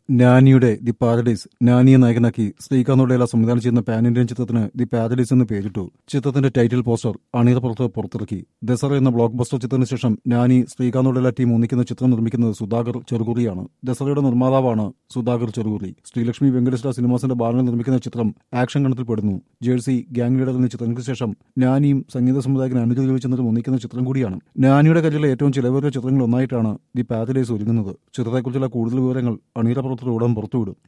നാനിയുടെ the paradise നാനിയെ നായകനാക്കി ശ്രീകാന്തോടെയുള്ള സംവിധാനം ചെയ്യുന്ന പാൻ ഇന്ത്യൻ ചിത്രത്തിന് ദി പാരഡൈസ് എന്ന് പേരിട്ടു ചിത്രത്തിന്റെ ടൈറ്റിൽ പോസ്റ്റർ അണിയറ പുറത്ത് പുറത്തിറക്കി ദസറ എന്ന ബ്ലോക്ക് ബസ്റ്റർ ചിത്രത്തിന് ശേഷം നാനി ശ്രീകാന്തോടെയുള്ള ടീം ഒന്നിക്കുന്ന ചിത്രം നിർമ്മിക്കുന്നത് സുധാകർ ചെറുകുറിയാണ് ദസറയുടെ നിർമ്മാതാവാണ് സുധാകർ ചെറുകുറി ശ്രീലക്ഷ്മി വെങ്കടേശ്വര സിനിമാസിന്റെ ബാനറിൽ നിർമ്മിക്കുന്ന ചിത്രം ആക്ഷൻ ഗണത്തിൽ പെടുന്നു ജേഴ്സി ഗ്യാങ് ലീഡർ എന്ന ചിത്രങ്ങൾക്ക് ശേഷം നാനിയും സംഗീത സംവിധായകൻ അനുജ് രവിചന്ദ്രനും ഒന്നിക്കുന്ന ചിത്രം കൂടിയാണ് നാനിയുടെ കരിയറിലെ ഏറ്റവും ചിലവേറിയ ചിത്രങ്ങളിൽ ഒന്നായിട്ടാണ് ദി പാരഡൈസ് ഒരുങ്ങുന്നത് ചിത്രത്തെക്കുറിച്ചുള്ള കൂടുതൽ വിവരങ്ങൾ അണിയറ പുറത്ത് ഉടൻ പുറത്തുവിടും